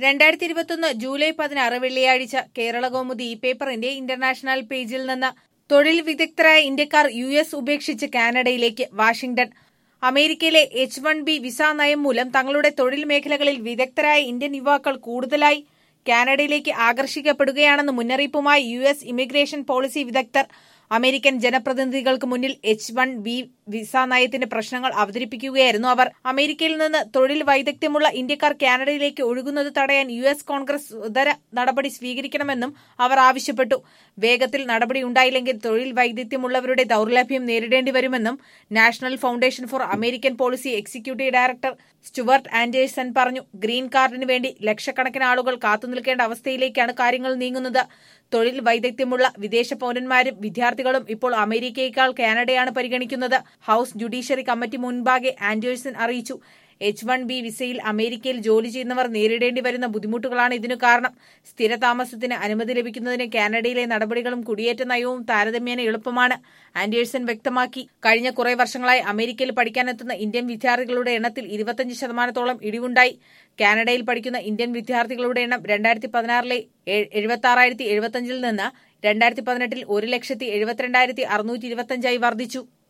രണ്ടായിരത്തി ഇരുപത്തൊന്ന് ജൂലൈ പതിനാറ് വെള്ളിയാഴ്ച കേരള കൗമുദി ഈ പേപ്പറിന്റെ ഇന്റർനാഷണൽ പേജിൽ നിന്ന് തൊഴിൽ വിദഗ്ധരായ ഇന്ത്യക്കാർ യു എസ് ഉപേക്ഷിച്ച് കാനഡയിലേക്ക് വാഷിംഗ്ടൺ അമേരിക്കയിലെ എച്ച് വൺ ബി വിസ നയം മൂലം തങ്ങളുടെ തൊഴിൽ മേഖലകളിൽ വിദഗ്ധരായ ഇന്ത്യൻ യുവാക്കൾ കൂടുതലായി കാനഡയിലേക്ക് ആകർഷിക്കപ്പെടുകയാണെന്ന് മുന്നറിയിപ്പുമായി യു എസ് ഇമിഗ്രേഷൻ പോളിസി വിദഗ്ധർ അമേരിക്കൻ ജനപ്രതിനിധികൾക്ക് മുന്നിൽ എച്ച് വൺ ബി വിസ നയത്തിന്റെ പ്രശ്നങ്ങൾ അവതരിപ്പിക്കുകയായിരുന്നു അവർ അമേരിക്കയിൽ നിന്ന് തൊഴിൽ വൈദഗ്ധ്യമുള്ള ഇന്ത്യക്കാർ കാനഡയിലേക്ക് ഒഴുകുന്നത് തടയാൻ യു എസ് കോൺഗ്രസ് ഉദര നടപടി സ്വീകരിക്കണമെന്നും അവർ ആവശ്യപ്പെട്ടു വേഗത്തിൽ നടപടി ഉണ്ടായില്ലെങ്കിൽ തൊഴിൽ വൈദഗ്ധ്യമുള്ളവരുടെ ദൌർലഭ്യം നേരിടേണ്ടി വരുമെന്നും National Foundation for American Policy executive director Stuart Anderson പറഞ്ഞു ഗ്രീൻ കാർഡിന് വേണ്ടി ലക്ഷക്കണക്കിന് ആളുകൾ കാത്തുനിൽക്കേണ്ട അവസ്ഥയിലേക്കാണ് കാര്യങ്ങൾ നീങ്ങുന്നത് തൊഴിൽ വൈദഗ്ധ്യമുള്ള വിദേശ പൌരന്മാരും വിദ്യാർത്ഥികളും ഇപ്പോൾ അമേരിക്കയേക്കാൾ കാനഡയാണ് പരിഗണിക്കുന്നത് ഹൌസ് ജുഡീഷ്യറി കമ്മിറ്റി മുൻപാകെ ആൻഡേഴ്സൺ അറിയിച്ചു എച്ച് വൺ ബി വിസയിൽ അമേരിക്കയിൽ ജോലി ചെയ്യുന്നവർ നേരിടേണ്ടി വരുന്ന ബുദ്ധിമുട്ടുകളാണ് ഇതിനു കാരണം സ്ഥിരതാമസത്തിന് അനുമതി ലഭിക്കുന്നതിന് കാനഡയിലെ നടപടികളും കുടിയേറ്റ നയവും താരതമ്യേന എളുപ്പമാണ് ആൻഡേഴ്സൺ വ്യക്തമാക്കി കഴിഞ്ഞ കുറെ വർഷങ്ങളായി അമേരിക്കയിൽ പഠിക്കാനെത്തുന്ന ഇന്ത്യൻ വിദ്യാർത്ഥികളുടെ എണ്ണത്തിൽ ഇരുപത്തഞ്ച് ശതമാനത്തോളം ഇടിവുണ്ടായി കാനഡയിൽ പഠിക്കുന്ന ഇന്ത്യൻ വിദ്യാർത്ഥികളുടെ എണ്ണം രണ്ടായിരത്തി പതിനാറിലെ എഴുപത്തി ആറായിരത്തി എഴുപത്തഞ്ചിൽ നിന്ന് രണ്ടായിരത്തി പതിനെട്ടിൽ ഒരു ലക്ഷത്തി എഴുപത്തിരണ്ടായിരത്തി അറുന്നൂറ്റി ഇരുപത്തഞ്ചായി വർദ്ധിച്ചു